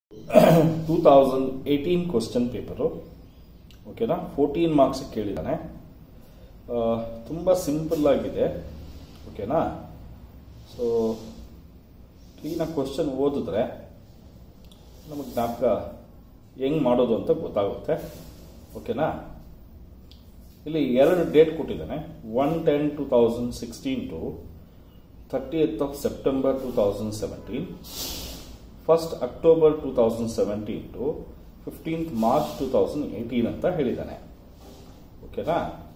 Two thousand eighteen question paper ಓಕೆನಾ fourteen marks ಕೇಳಿದ್ದಾನೆ ತುಂಬ ಸಿಂಪಲ್ ಆಗಿದೆ ಓಕೆನಾ ಸೊ ಕ್ಲೀನಾಗಿ ಕ್ವಶನ್ ಓದಿದ್ರೆ ನಮಗೆ ಜ್ಞಾಪಕ ಹೆಂಗ್ ಮಾಡೋದು ಅಂತ ಗೊತ್ತಾಗುತ್ತೆ ಓಕೆನಾ ಇಲ್ಲಿ ಎರಡು ಡೇಟ್ ಕೊಟ್ಟಿದ್ದಾನೆ one ten two thousand sixteen to thirtieth of September two thousand seventeen first October two thousand seventeen to fifteenth March two thousand eighteen ಅಂತ ಹೇಳಿದ್ದಾನೆ ಓಕೆನಾ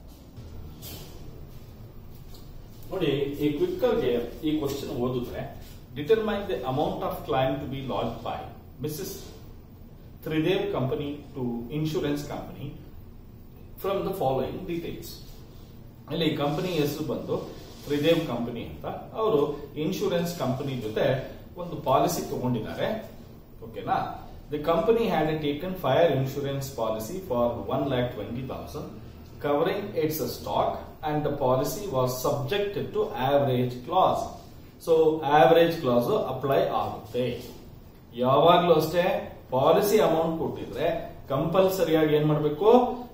ನೋಡಿ ಈ ಕ್ವಿಕ್ಕರ್ಗೆ ಈ ಕ್ವಶನ್ ಓದಿದ್ರೆ determine the amount of claim to be launch by Mrs Tridev company to insurance company from the following details ಇಲ್ಲಿ company ಹೆಸರು ಬಂದು ತ್ರಿದೇವ್ ಕಂಪನಿ ಅಂತ ಅವರು ಇನ್ಶೂರೆನ್ಸ್ ಕಂಪನಿ ಜೊತೆ ಒಂದು ಪಾಲಿಸಿ ತಗೊಂಡಿದ್ದಾರೆ ಓಕೆನಾ the company had a taken fire insurance policy for one lakh twenty thousand covering its stock and the policy was subjected to average clause so average clause apply ಆಗುತ್ತೆ ಯಾವಾಗ್ಲೂ ಅಷ್ಟೇ policy amount ಕೊಟ್ಟಿದ್ರೆ ಕಂಪಲ್ಸರಿಯಾಗಿ ಏನ್ ಮಾಡಬೇಕು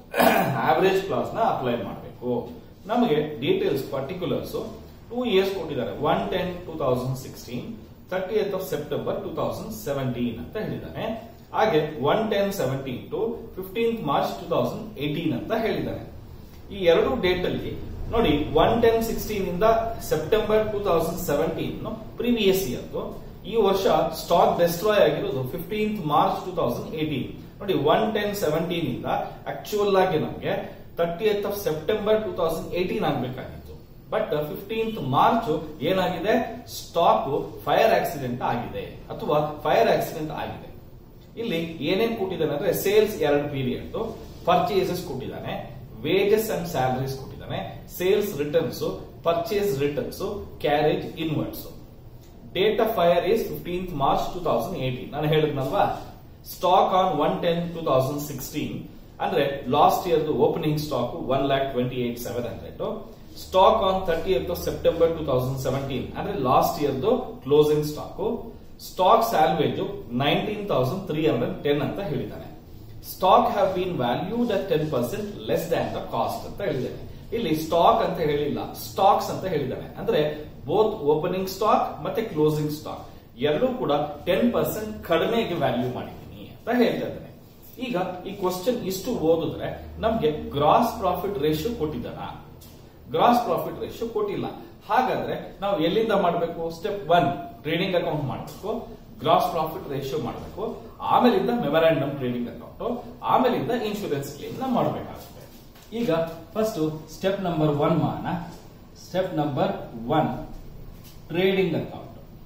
ಆವರೇಜ್ ಕ್ಲಾಸ್ ನ apply ಮಾಡಬೇಕು ನಮಗೆ details particulars two years ಕೊಟ್ಟಿದ್ದಾರೆ one ten two thousand sixteen thirtieth of September two thousand seventeen ಅಂತ ಹೇಳಿದ್ದಾನೆ ಹಾಗೆ one ten seventeen to fifteenth March two thousand eighteen ಅಂತ ಹೇಳಿದ್ದಾನೆ ಈ ಎರಡು ಡೇಟ್ ಅಲ್ಲಿ ನೋಡಿ ಒನ್ ಟೆನ್ ಸಿಕ್ಸ್ಟೀನ್ ಇಂದ September two thousand seventeen previous year ಈ ವರ್ಷ ಸ್ಟಾಕ್ ಡೆಸ್ಟ್ರಾಯ್ ಆಗಿರೋದು fifteenth March two thousand eighteen ನೋಡಿ ಒನ್ ಟೆನ್ ಸೆವೆಂಟೀನ್ ಇಂದ ಆಕ್ಚುಯಲ್ ಆಗಿ ನಮಗೆ thirtieth of September two thousand eighteen ಆಗ್ಬೇಕಾಗಿತ್ತು ಬಟ್ ಫಿಫ್ಟೀನ್ತ್ ಮಾರ್ಚ್ ಏನಾಗಿದೆ ಸ್ಟಾಕ್ ಫೈರ್ ಆಕ್ಸಿಡೆಂಟ್ ಆಗಿದೆ ಅಥವಾ ಫೈರ್ ಆಕ್ಸಿಡೆಂಟ್ ಆಗಿದೆ ಇಲ್ಲಿ ಏನೇನ್ ಕೊಟ್ಟಿದ್ದಾನೆ ಅಂದ್ರೆ ಸೇಲ್ಸ್ ಎರಡು ಪೀರಿಯಡ್ ಪರ್ಚೇಸಸ್ ಕೊಟ್ಟಿದ್ದಾನೆ ವೇಜಸ್ ಅಂಡ್ ಸ್ಯಾಲರೀಸ್ ಕೊಟ್ಟಿದ್ದಾನೆ sales returns purchase returns carriage inwards date of fire is fifteenth March two thousand eighteen ನಾನು ಹೇಳಿದ್ನಲ್ವಾ stock on one ten two thousand sixteen ಅಂದ್ರೆ last year opening stock one lakh twenty eight seven hundred stock on thirtieth September two thousand seventeen ಅಂದ್ರೆ last year closing stock stock salvage nineteen thousand three hundred ten ಅಂತ ಹೇಳಿದ್ದಾನೆ stock have been valued at ten percent less than the cost ಅಂತ ಹೇಳಿದ್ದಾನೆ ಇಲ್ಲಿ stock ಅಂತ ಹೇಳಿಲ್ಲ stocks ಅಂತ ಹೇಳಿದ್ದಾನೆ ಅಂದ್ರೆ ಬೋತ್ ಓಪನಿಂಗ್ ಸ್ಟಾಕ್ ಮತ್ತೆ ಕ್ಲೋಸಿಂಗ್ ಸ್ಟಾಕ್ ಎರಡೂ ಕೂಡ ಟೆನ್ ಪರ್ಸೆಂಟ್ ಕಡಿಮೆಗೆ ವ್ಯಾಲ್ಯೂ ಮಾಡಿದ್ದೀನಿ ಅಂತ ಹೇಳ್ತಾ ಇದ್ದಾನೆ ಈಗ ಈ ಕ್ವಶನ್ ಇಷ್ಟು ಓದಿದ್ರೆ ನಮ್ಗೆ ಗ್ರಾಸ್ ಪ್ರಾಫಿಟ್ ರೇಷಿಯೋ ಕೊಟ್ಟಿದ್ದಾನ ಗ್ರಾಸ್ ಪ್ರಾಫಿಟ್ ರೇಷಿಯೋ ಕೊಟ್ಟಿಲ್ಲ ಹಾಗಾದ್ರೆ ನಾವು ಎಲ್ಲಿಂದ ಮಾಡಬೇಕು ಸ್ಟೆಪ್ ಒನ್ ಟ್ರೇಡಿಂಗ್ ಅಕೌಂಟ್ ಮಾಡಬೇಕು ಗ್ರಾಸ್ ಪ್ರಾಫಿಟ್ ರೇಷಿಯೋ ಮಾಡಬೇಕು ಆಮೇಲಿಂದ ಮೆಮೊರಾಂಡಮ್ ಟ್ರೇಡಿಂಗ್ ಅಕೌಂಟ್ ಆಮೇಲಿಂದ ಇನ್ಶೂರೆನ್ಸ್ ಕ್ಲೇಮ್ ನ ಮಾಡಬೇಕಾಗುತ್ತೆ ಈಗ ಫಸ್ಟ್ ಸ್ಟೆಪ್ ನಂಬರ್ ಒನ್ ಮಾಡೋಣ step number one trading account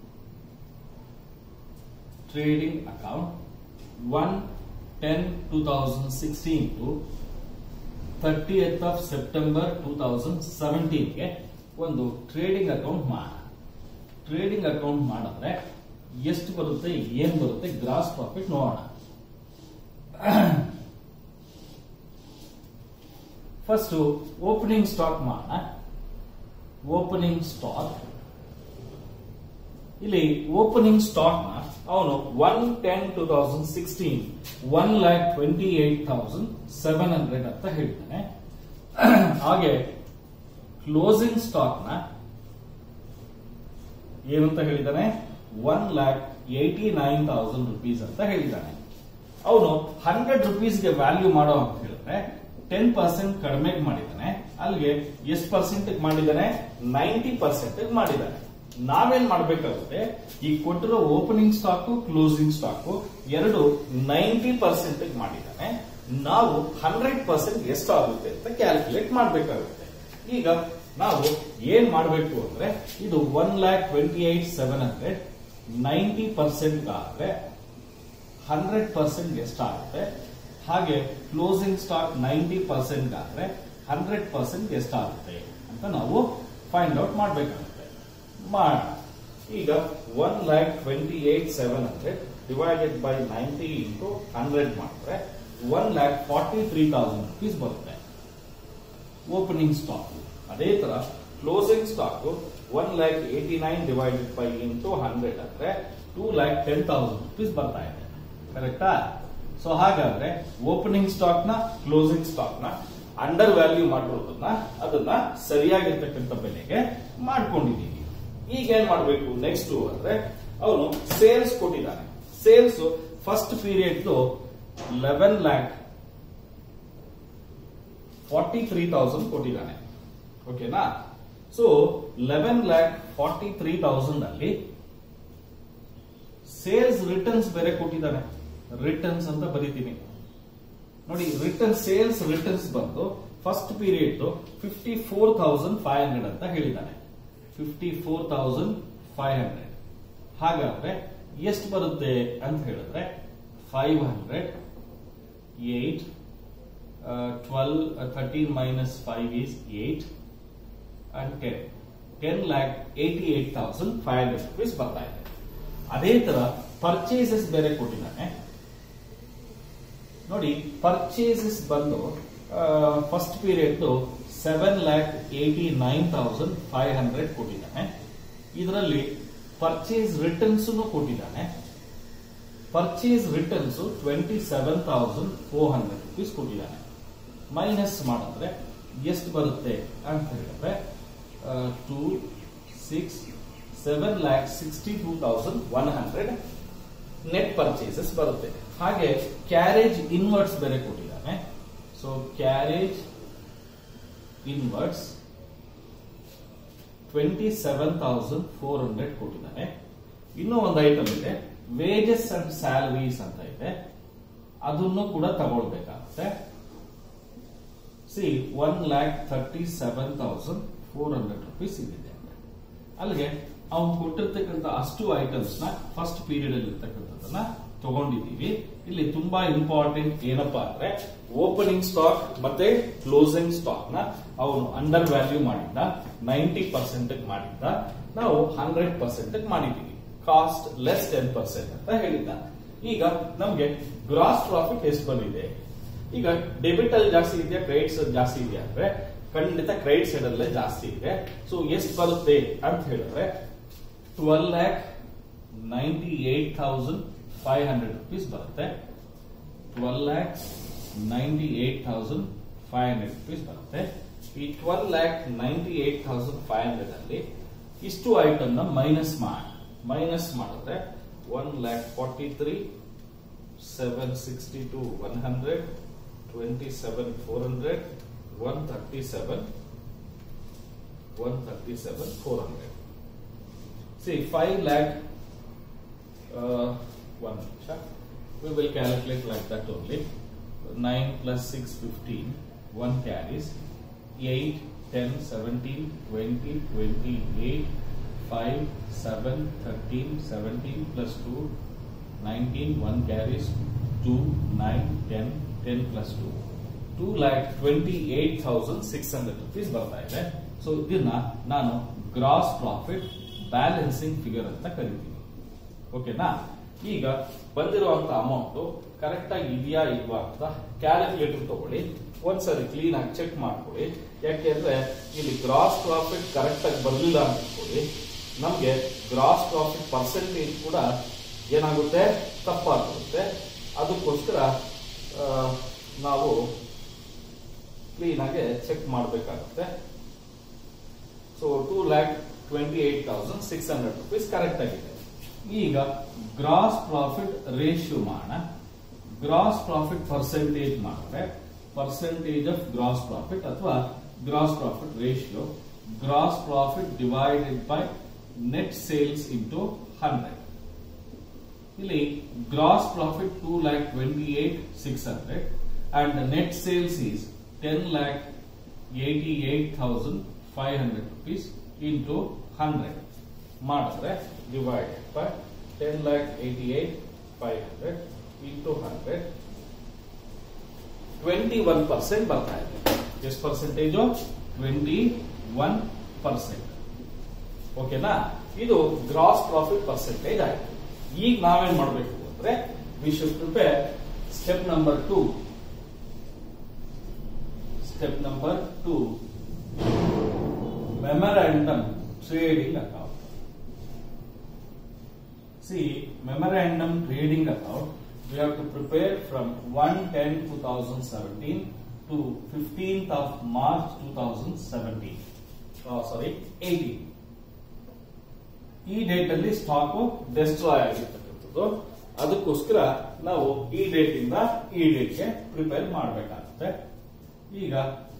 trading account one ten two thousand sixteen to thirtieth of September two thousand ಸೆವೆಂಟೀನ್ಗೆ ಒಂದು trading account ಮಾಡೋಣ ಟ್ರೇಡಿಂಗ್ ಅಕೌಂಟ್ ಮಾಡಿದ್ರೆ ಎಷ್ಟು ಬರುತ್ತೆ ಏನ್ ಬರುತ್ತೆ ಗ್ರಾಸ್ ಪ್ರಾಫಿಟ್ ನೋಡೋಣ ಫಸ್ಟ್ ಓಪನಿಂಗ್ ಸ್ಟಾಕ್ ಮಾಡೋಣ ಓಪನಿಂಗ್ ಸ್ಟಾಕ್ ಇಲ್ಲಿ ಓಪನಿಂಗ್ ಸ್ಟಾಕ್ ನ ಅವನು one ten two thousand sixteen one lakh twenty eight thousand seven hundred ಅಂತ ಹೇಳ್ತಾನೆ ಹಾಗೆ ಕ್ಲೋಸಿಂಗ್ ಸ್ಟಾಕ್ ನ ಏನಂತ ಹೇಳಿದ್ದಾನೆ one lakh eighty nine thousand rupees ಅಂತ ಹೇಳಿದ್ದಾನೆ ಅವನು ಹಂಡ್ರೆಡ್ ರುಪೀಸ್ಗೆ ವ್ಯಾಲ್ಯೂ ಮಾಡೋ ಅಂತ ಹೇಳಿದ್ರೆ ಟೆನ್ ಪರ್ಸೆಂಟ್ ಕಡಿಮೆ ಮಾಡಿದ್ದಾನೆ ಅಲ್ಲಿಗೆ ಎಷ್ಟು ಪರ್ಸೆಂಟ್ ಮಾಡಿದ್ದಾನೆ ನೈಂಟಿ ಪರ್ಸೆಂಟ್ ಮಾಡಿದ್ದಾನೆ ನಾವೇನ್ ಮಾಡ್ಬೇಕಾಗುತ್ತೆ ಈ ಕೊಟ್ಟಿರೋ ಓಪನಿಂಗ್ ಸ್ಟಾಕ್ ಕ್ಲೋಸಿಂಗ್ ಸ್ಟಾಕ್ ಎರಡು ನೈಂಟಿ ಪರ್ಸೆಂಟ್ ಮಾಡಿದ್ದಾನೆ ನಾವು ಹಂಡ್ರೆಡ್ ಪರ್ಸೆಂಟ್ ಎಷ್ಟಾಗುತ್ತೆ ಅಂತ ಕ್ಯಾಲ್ಕುಲೇಟ್ ಮಾಡಬೇಕಾಗುತ್ತೆ ಈಗ ನಾವು ಏನ್ ಮಾಡಬೇಕು ಅಂದ್ರೆ ಇದು one lakh twenty eight seven hundred ninety percent ಆದ್ರೆ ಹಂಡ್ರೆಡ್ ಪರ್ಸೆಂಟ್ ಎಷ್ಟಾಗುತ್ತೆ ಹಾಗೆ ಕ್ಲೋಸಿಂಗ್ ಸ್ಟಾಕ್ ನೈಂಟಿ ಪರ್ಸೆಂಟ್ ಆದ್ರೆ ಹಂಡ್ರೆಡ್ ಪರ್ಸೆಂಟ್ ಎಷ್ಟಾಗುತ್ತೆ ಅಂತ ನಾವು ಫೈಂಡ್ ಔಟ್ ಮಾಡಬೇಕಾಗುತ್ತೆ ಮಾಡೋಣ ಈಗ one lakh twenty eight seven hundred divided by ninety into hundred ಮಾಡಿದ್ರೆ one lakh forty three thousand rupees ಬರುತ್ತೆ ಓಪನಿಂಗ್ ಸ್ಟಾಕ್ ಅದೇ ತರ closing stock one lakh eighty nine divided by into hundred ಅಂದ್ರೆ two lakh ten thousand rupees ಬರ್ತಾ ಇದೆ ಕರೆಕ್ಟಾ ಸೊ ಹಾಗಾದ್ರೆ opening stock ನ ಕ್ಲೋಸಿಂಗ್ ಸ್ಟಾಕ್ ನ ಅಂಡರ್ ವ್ಯಾಲ್ಯೂ ಮಾಡಿರೋದನ್ನ ಅದನ್ನ ಸರಿಯಾಗಿರ್ತಕ್ಕಂಥ ಬೆಲೆಗೆ ಮಾಡ್ಕೊಂಡಿದ್ದೀವಿ ಈಗ ಏನ್ ಮಾಡ್ಬೇಕು ನೆಕ್ಸ್ಟ್ ಅಂದ್ರೆ ಅವನು ಸೇಲ್ಸ್ ಕೊಟ್ಟಿದ್ದಾನೆ sales first period eleven lakh forty three thousand ಕೊಟ್ಟಿದ್ದಾನೆ ಓಕೆನಾ so eleven lakh forty three thousand ಅಲ್ಲಿ ಸೇಲ್ಸ್ ರಿಟರ್ನ್ಸ್ ಬೇರೆ ಕೊಟ್ಟಿದ್ದಾನೆ ರಿಟರ್ನ್ಸ್ ಅಂತ ಬರೀತೀನಿ ನೋಡಿ ರಿಟರ್ನ್ ಸೇಲ್ಸ್ ರಿಟರ್ನ್ಸ್ ಬಂದು first period fifty four thousand five hundred ಅಂತ ಹೇಳಿದ್ದಾನೆ fifty four thousand five hundred ಹಾಗಾದ್ರೆ ಎಷ್ಟು ಬರುತ್ತೆ ಅಂತ ಹೇಳಿದ್ರೆ five hundred eight twelve thirteen minus five is eight and ten ten lakh eighty eight thousand five hundred rupees ಬರ್ತಾ ಇದೆ ಅದೇ ತರ ಪರ್ಚೇಸಸ್ ಬೇರೆ ಕೊಟ್ಟಿದ್ದಾನೆ ನೋಡಿ ಪರ್ಚೇಸಸ್ ಬಂದು first period seven lakh eighty nine thousand five hundred ಕೊಟ್ಟಿದ್ದಾನೆ ಇದರಲ್ಲಿ ಪರ್ಚೇಸ್ ರಿಟರ್ನ್ಸ್ ಕೊಟ್ಟಿದ್ದಾನೆ purchase returns twenty seven thousand four hundred rupees ಕೊಟ್ಟಿದ್ದಾನೆ ಮೈನಸ್ ಮಾಡಿದ್ರೆ ಎಷ್ಟು ಬರುತ್ತೆ ಅಂತ ಹೇಳಿದ್ರೆ two six seven lakh sixty two thousand one hundred net purchases ಬರುತ್ತೆ ಹಾಗೆ ಕ್ಯಾರೇಜ್ ಇನ್ವರ್ಟ್ಸ್ ಬೇರೆ ಕೊಟ್ಟಿದ್ದಾನೆ so carriage inwards twenty seven thousand four hundred ಕೊಟ್ಟಿದ್ದಾನೆ ಇನ್ನೂ ಒಂದು ಐಟಮ್ ಇದೆ ವೇಜಸ್ ಅಂಡ್ ಸ್ಯಾಲರೀಸ್ ಅಂತ ಇದೆ ಅದನ್ನು ಕೂಡ ತಗೊಳ್ಬೇಕಾಗುತ್ತೆ ಸಿ one lakh thirty seven thousand four hundred rupees ಇದೆ ಅಲ್ಲಿಗೆ ಅವ್ನು ಕೊಟ್ಟಿರ್ತಕ್ಕಂಥ ಅಷ್ಟು ಐಟಮ್ಸ್ ನ ಫಸ್ಟ್ ಪೀರಿಯಡ್ ಅಲ್ಲಿ ಇರ್ತಕ್ಕಂಥದ್ದನ್ನ ತಗೊಂಡಿದ್ದೀವಿ ಇಲ್ಲಿ ತುಂಬಾ ಇಂಪಾರ್ಟೆಂಟ್ ಏನಪ್ಪಾ ಅಂದ್ರೆ ಓಪನಿಂಗ್ ಸ್ಟಾಕ್ ಮತ್ತೆ ಕ್ಲೋಸಿಂಗ್ ಸ್ಟಾಕ್ ನ ಅವನು ಅಂಡರ್ ವ್ಯಾಲ್ಯೂ ಮಾಡಿದ್ದ ನೈಂಟಿ ಪರ್ಸೆಂಟ್ ಮಾಡಿದ್ದ ನಾವು ಹಂಡ್ರೆಡ್ ಪರ್ಸೆಂಟ್ ಮಾಡಿದ್ದೀವಿ ಕಾಸ್ಟ್ ಲೆಸ್ ಟೆನ್ ಪರ್ಸೆಂಟ್ ಅಂತ ಹೇಳಿದ್ದ ಈಗ ನಮ್ಗೆ ಗ್ರಾಸ್ ಪ್ರಾಫಿಟ್ ಎಷ್ಟು ಬಂದಿದೆ ಈಗ ಡೆಬಿಟ್ ಅಲ್ಲಿ ಜಾಸ್ತಿ ಇದೆಯಾ ಕ್ರೆಡಿಟ್ಸ್ ಜಾಸ್ತಿ ಇದೆಯಾ ಅಂದ್ರೆ ಖಂಡಿತ ಕ್ರೆಡಿಟ್ ಸೈಡ್ ಅಲ್ಲೇ ಜಾಸ್ತಿ ಇದೆ ಸೊ ಎಷ್ಟು ಬರುತ್ತೆ ಅಂತ ಹೇಳಿದ್ರೆ twelve lakh ninety eight thousand five hundred rupees ಬರುತ್ತೆ twelve lakh ninety eight thousand five hundred rupees ಬರುತ್ತೆ ಈ twelve lakh ninety eight thousand five hundred ಅಲ್ಲಿ ಇಷ್ಟು ಐಟಮ್ ನ ಮೈನಸ್ ಮಾಡಿ ಮೈನಸ್ ಮಾಡಿದ್ರೆ one lakh forty three seven sixty two one hundred twenty seven four hundred one thirty seven one thirty seven four hundred ಸಿ five lakh one nimisha. We will calculate like that only. 9 plus 6, 15. 1 carries. 8, 10, 17, 20, 28, 5, 7, 13, 17 plus 2, 19, 1 carries. 2, 9, 10, 10 plus 2. 2 lakh 28,600 rupees ಬರ್ತಾ ಇದೆ so ಇದನ್ನ ನಾನು gross profit balancing figure ಅಂತ ಕರಿತೀನಿ ಓಕೆನಾ ಈಗ ಬಂದಿರುವಂತ ಅಮೌಂಟ್ ಕರೆಕ್ಟ್ ಆಗಿ ಇದೆಯಾ ಇಲ್ವಾ ಅಂತ ಕ್ಯಾಲ್ಕುಲೇಟರ್ ತಗೊಳ್ಳಿ ಒಂದ್ಸರಿ ಕ್ಲೀನ್ ಆಗಿ ಚೆಕ್ ಮಾಡ್ಕೊಳ್ಳಿ ಯಾಕೆಂದ್ರೆ ಇಲ್ಲಿ ಗ್ರಾಸ್ ಪ್ರಾಫಿಟ್ ಕರೆಕ್ಟ್ ಆಗಿ ಬರಲಿಲ್ಲ ಅಂತ ಇಟ್ಕೊಳ್ಳಿ ನಮ್ಗೆ ಗ್ರಾಸ್ ಪ್ರಾಫಿಟ್ ಪರ್ಸೆಂಟೇಜ್ ಕೂಡ ಏನಾಗುತ್ತೆ ತಪ್ಪಾಗುತ್ತೆ ಅದಕ್ಕೋಸ್ಕರ ಆ, ನಾವು ಕ್ಲೀನ್ ಆಗಿ ಚೆಕ್ ಮಾಡಬೇಕಾಗುತ್ತೆ so two lakh twenty eight thousand six hundred rupees correct ಆಗಿದೆ ಈಗ ಗ್ರಾಸ್ ಪ್ರಾಫಿಟ್ ರೇಷಿಯೋ ಮಾಡೋಣ ಗ್ರಾಸ್ ಪ್ರಾಫಿಟ್ ಪರ್ಸೆಂಟೇಜ್ ಮಾಡಿದ್ರೆ ಪರ್ಸೆಂಟೇಜ್ ಆಫ್ ಗ್ರಾಸ್ ಪ್ರಾಫಿಟ್ ಅಥವಾ gross profit ratio gross profit divided by net sales into hundred ಇಲ್ಲಿ gross profit two lakh twenty eight six hundred and net sales is ten lakh eighty eight thousand five hundred rupees into hundred ಮಾಡಿದ್ರೆ divided by ten lakh eighty eight five hundred into hundred twenty one percent ಬರ್ತಾ ಇದೆ ಎಷ್ಟು percentage twenty one percent ಓಕೆನಾ ಇದು gross profit percentage ಆಯ್ತು ಈಗ ನಾವೇನ್ ಮಾಡಬೇಕು ಅಂದ್ರೆ we should prepare step number two step number two memorandum trading account ಸಿ memorandum trading account we have to prepare from 1 10 2017 to 15th of March 2017. Oh, sorry, 18. ಈ date ಅಲ್ಲಿ ಸ್ಟಾಕ್ ಡೆಸ್ಟ್ರಾಯ್ ಆಗಿರ್ತಕ್ಕಂಥದ್ದು ಅದಕ್ಕೋಸ್ಕರ ನಾವು ಈ ಡೇಟ್ ಇಂದ ಈ ಡೇಟ್ಗೆ ಪ್ರಿಪೇರ್ ಮಾಡಬೇಕಾಗುತ್ತೆ ಈಗ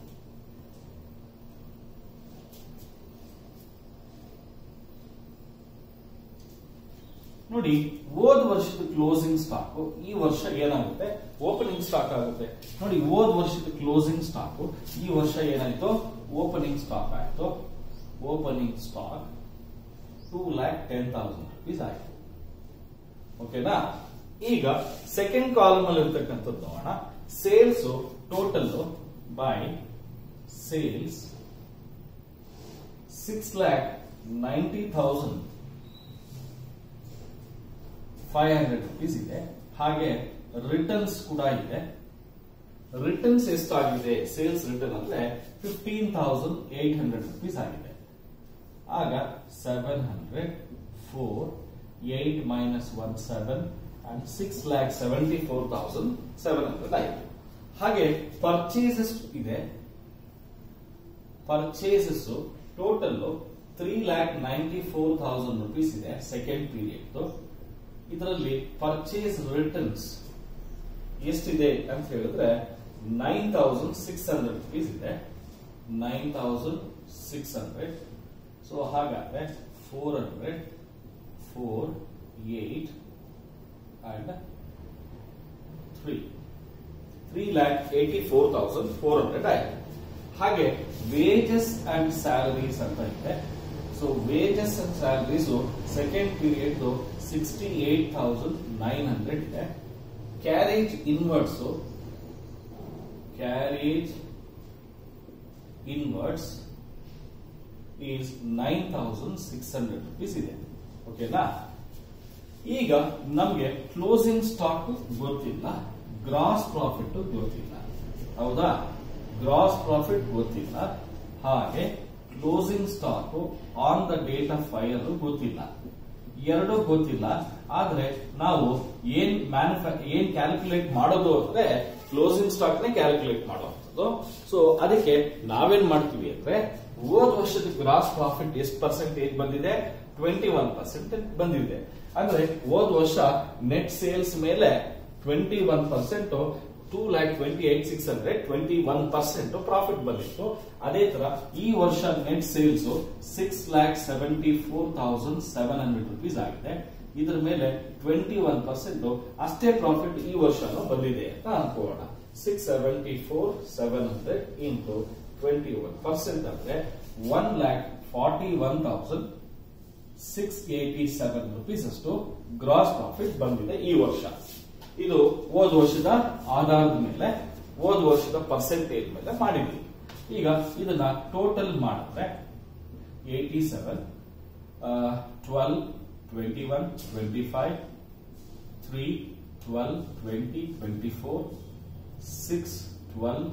ನೋಡಿ ಹೋದ ವರ್ಷದ ಕ್ಲೋಸಿಂಗ್ ಸ್ಟಾಕ್ ಈ ವರ್ಷ ಏನಾಗುತ್ತೆ ಓಪನಿಂಗ್ ಸ್ಟಾಕ್ ಆಗುತ್ತೆ ನೋಡಿ ಹೋದ ವರ್ಷದ ಕ್ಲೋಸಿಂಗ್ ಸ್ಟಾಕ್ ಈ ವರ್ಷ ಏನಾಯ್ತು ಓಪನಿಂಗ್ ಸ್ಟಾಕ್ ಆಯ್ತು opening stock two lakh ten thousand rupees ಆಯ್ತು ಓಕೆನಾ ಈಗ ಸೆಕೆಂಡ್ ಕಾಲಮ್ ಅಲ್ಲಿ ಇರ್ತಕ್ಕಂಥದ್ದು ನೋಡೋಣ sales total by sales six lakh ninety thousand five hundred rupees ಇದೆ ಹಾಗೆ ರಿಟರ್ನ್ಸ್ ಕೂಡ ಇದೆ ರಿಟರ್ನ್ಸ್ ಎಷ್ಟಾಗಿದೆ ಸೇಲ್ಸ್ ರಿಟರ್ನ್ ಅಂದ್ರೆ fifteen thousand eight hundred rupees ಆಗಿದೆ ಆಗ seven hundred four eight minus one seven and six lakh seventy four thousand seven hundred ಆಯಿತು ಹಾಗೆ ಪರ್ಚೇಸಸ್ ಇದೆ purchases total three lakh ninety four thousand rupees ಇದೆ ಸೆಕೆಂಡ್ ಪೀರಿಯಡ್ ಇದರಲ್ಲಿ purchase returns ಎಷ್ಟಿದೆ ಅಂತ ಹೇಳಿದ್ರೆ nine thousand six hundred rupees ಇದೆ nine thousand six hundred so ಹಾಗಾದ್ರೆ four hundred four eight and three three lakh eighty four thousand four hundred ಆಯ್ತು ಹಾಗೆ wages and salaries ಅಂತ ಇದೆ so wages and salaries second period sixty eight thousand nine hundred ಇದೆ carriage inwards carriage inwards is nine thousand six hundred rupees ಇದೆ ಓಕೆನಾ ಈಗ ನಮ್ಗೆ closing stock ಗೊತ್ತಿಲ್ಲ ಗ್ರಾಸ್ ಪ್ರಾಫಿಟ್ ಗೊತ್ತಿಲ್ಲ ಹೌದಾ ಗ್ರಾಸ್ ಪ್ರಾಫಿಟ್ ಗೊತ್ತಿಲ್ಲ ಹಾಗೆ closing stock on the date of fire ಗೊತ್ತಿಲ್ಲ ಎರಡು ಗೊತ್ತಿಲ್ಲ ಆದ್ರೆ ನಾವು ಏನ್ ಮ್ಯಾನುಫ್ಯಾ ಏನ್ ಕ್ಯಾಲ್ಕುಲೇಟ್ ಮಾಡೋದು ಅಂದ್ರೆ ಕ್ಲೋಸಿಂಗ್ ಸ್ಟಾಕ್ ನೇ ಕ್ಯಾಲ್ಕುಲೇಟ್ ಮಾಡುವಂಥದ್ದು ಸೊ ಅದಕ್ಕೆ ನಾವೇನ್ ಮಾಡ್ತೀವಿ ಅಂದ್ರೆ ಹೋದ ವರ್ಷದ ಗ್ರಾಸ್ ಪ್ರಾಫಿಟ್ ಎಷ್ಟು ಪರ್ಸೆಂಟೇಜ್ ಬಂದಿದೆ ಟ್ವೆಂಟಿ ಒನ್ ಪರ್ಸೆಂಟ್ ಬಂದಿದೆ ಅಂದ್ರೆ ಹೋದ ವರ್ಷ ನೆಟ್ ಸೇಲ್ಸ್ ಮೇಲೆ twenty one percent two lakh twenty eight six hundred twenty one percent profit ಬಂದಿತ್ತು ಅದೇ ತರ ಈ ವರ್ಷ net sales six lakh seventy four thousand seven hundred rupees ಆಗಿದೆ ಇದ್ರ ಮೇಲೆ ಟ್ವೆಂಟಿ ಒನ್ ಪರ್ಸೆಂಟ್ ಅಷ್ಟೇ ಪ್ರಾಫಿಟ್ ಈ ವರ್ಷನೂ ಬಂದಿದೆ ಅಂತ ಅನ್ಕೋಣ six seventy four seven hundred into twenty one percent ಅಂದ್ರೆ one lakh forty one thousand six eighty seven rupees ಅಷ್ಟು ಗ್ರಾಸ್ ಪ್ರಾಫಿಟ್ ಬಂದಿದೆ ಈ ವರ್ಷ ಇದು ಹೋದ ವರ್ಷದ ಆಧಾರದ ಮೇಲೆ ಹೋದ ವರ್ಷದ ಪರ್ಸೆಂಟೇಜ್ ಮೇಲೆ ಮಾಡಿದ್ವಿ ಈಗ ಇದನ್ನ ಟೋಟಲ್ ಮಾಡಿದ್ರೆ eighty seven twelve twenty one twenty five three twelve twenty twenty four six twelve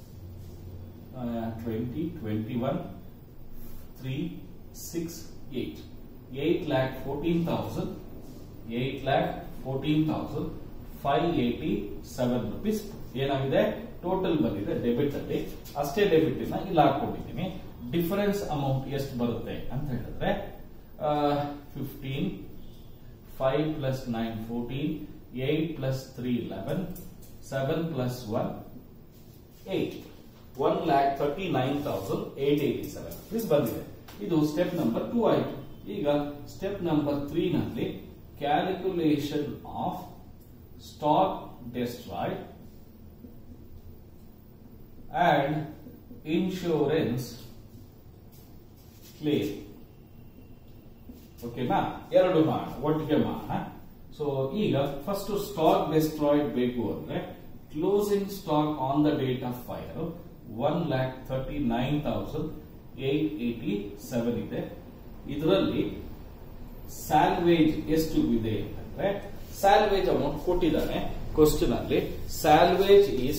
twenty twenty one three six eight eight lakh fourteen thousand eight lakh fourteen thousand five eighty seven rupees ಏನಾಗಿದೆ total ಬಂದಿದೆ debit ಅಲ್ಲಿ ಅಷ್ಟೇ debit ನ ಇಲ್ಲಿ ಹಾಕೊಂಡಿದ್ದೀನಿ difference amount ಎಷ್ಟು ಬರುತ್ತೆ ಅಂತ ಹೇಳಿದ್ರೆ fifteen five plus nine fourteen eight plus three eleven seven plus one eight one lakh thirty nine thousand eight eighty seven rupees ಬಂದಿದೆ ಇದು ಸ್ಟೆಪ್ ನಂಬರ್ ಟೂ ಆಯಿತು ಈಗ ಸ್ಟೆಪ್ ನಂಬರ್ ತ್ರೀ ನಲ್ಲಿ calculation of stock destroyed and insurance claim ಓಕೆನಾ ಎರಡು ಮಾಡೋಣ ಒಟ್ಟಿಗೆ ಮಾಡೋಣ ಸೊ ಈಗ ಫಸ್ಟ್ ಸ್ಟಾಕ್ ಡೆಸ್ಟ್ರಾಯ್ಡ್ ಬೇಕು ಅಂದ್ರೆ closing stock on the date of fire one lakh thirty nine thousand eight eighty seven ಇದೆ ಇದರಲ್ಲಿ ಸ್ಯಾಲ್ವೇಜ್ ಎಷ್ಟು ಇದೆ ಅಂದ್ರೆ ಸ್ಯಾಲ್ವೇಜ್ ಅಮೌಂಟ್ ಕೊಟ್ಟಿದ್ದಾನೆ ಕ್ವಶನ್ ಅಲ್ಲಿ salvage is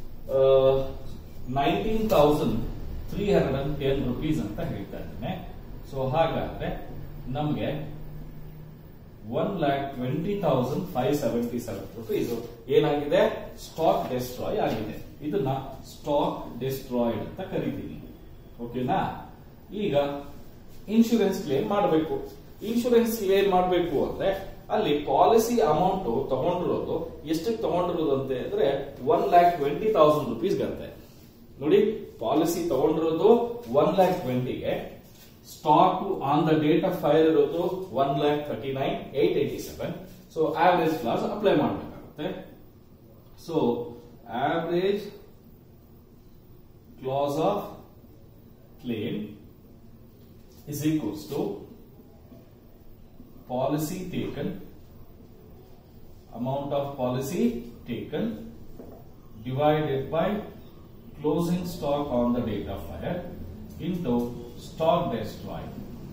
nineteen thousand three hundred and ten rupees ಅಂತ ಹೇಳ್ತಾ ಇದ್ದೇನೆ ಸೊ ಹಾಗಾದ್ರೆ ನಮಗೆ one lakh twenty thousand five seventy seven rupees ಏನಾಗಿದೆ ಸ್ಟಾಕ್ ಡೆಸ್ಟ್ರಾಯ್ ಆಗಿದೆ ಇದನ್ನ ಸ್ಟಾಕ್ ಡೆಸ್ಟ್ರಾಯ್ಡ್ ಅಂತ ಕರಿತೀನಿ ಓಕೆನಾ ಈಗ ಇನ್ಶೂರೆನ್ಸ್ ಕ್ಲೇಮ್ ಮಾಡಬೇಕು ಇನ್ಶೂರೆನ್ಸ್ ಕ್ಲೇಮ್ ಮಾಡಬೇಕು ಅಂದ್ರೆ ಅಲ್ಲಿ ಪಾಲಿಸಿ ಅಮೌಂಟ್ ತಗೊಂಡಿರೋದು ಎಷ್ಟಕ್ಕೆ ತಗೊಂಡಿರೋದು ಅಂತ ಅಂದ್ರೆ one lakh twenty thousand rupees ಗಂತೆ ನೋಡಿ ಪಾಲಿಸಿ ತಗೊಂಡಿರೋದು ಒನ್ ಲ್ಯಾಕ್ ಟ್ವೆಂಟಿಗೆ stock on the date of fire ಇರೋದು one lakh thirty nine eight eighty seven so average clause apply ಮಾಡಬೇಕಾಗುತ್ತೆ so average clause of claim is equals to policy taken amount of policy taken divided by closing stock on the date of fire into stock destroyed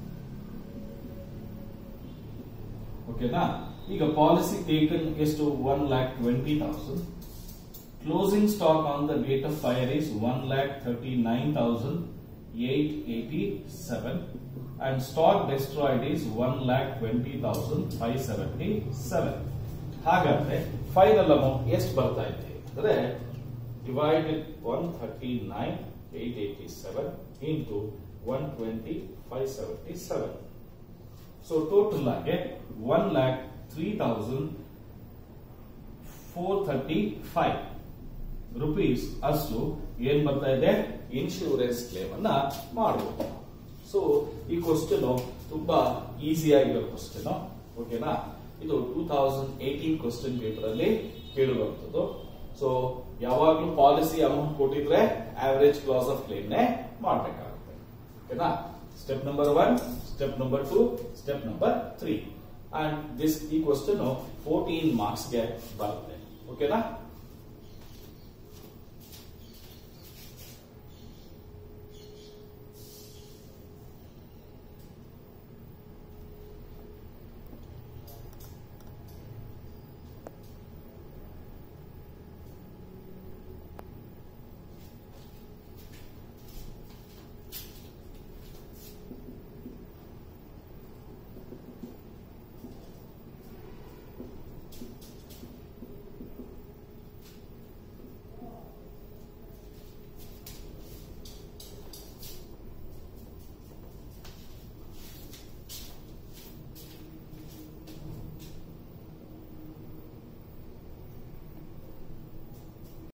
ಓಕೆನಾ ಈಗ policy taken ಎಷ್ಟು one lakh twenty thousand closing stock on the date of fire is one lakh thirty nine thousand eight eighty seven and stock destroyed is one lakh twenty thousand five seventy seven ಹಾಗಾದ್ರೆ final amount ಎಷ್ಟು ಬರ್ತಾ ಇದೆ ಅಂದ್ರೆ divided one thirty nine eight eighty seven into one twenty five seventy seven so total ಆಗಿ one lakh three thousand four thirty five rupees ಅಷ್ಟು ಏನ್ ಬರ್ತಾ ಇದೆ ಇನ್ಶೂರೆನ್ಸ್ ಕ್ಲೇಮ್ ಅನ್ನ ಮಾಡಬಹುದು ಸೊ ಈ ಕ್ವಶನ್ ತುಂಬಾ ಈಸಿ ಆಗಿರೋ ಕ್ವಶನ್ ಓಕೆನಾ ಇದು two thousand eighteen question paper ಅಲ್ಲಿ ಕೇಳುವಂಥದ್ದು ಸೊ ಯಾವಾಗ್ಲೂ ಪಾಲಿಸಿ ಅಮೌಂಟ್ ಕೊಟ್ಟಿದ್ರೆ ಆವರೇಜ್ ಕ್ಲಾಸ್ ಆಫ್ ಕ್ಲೇಮ್ ನೇ ಮಾಡಬೇಕಾಗುತ್ತೆ ಓಕೆನಾ step number one step number two step number three and this ಈ ಕ್ವಶನ್ ಫೋರ್ಟೀನ್ ಮಾರ್ಕ್ಸ್ ಗೆ ಬರುತ್ತೆ ಓಕೆನಾ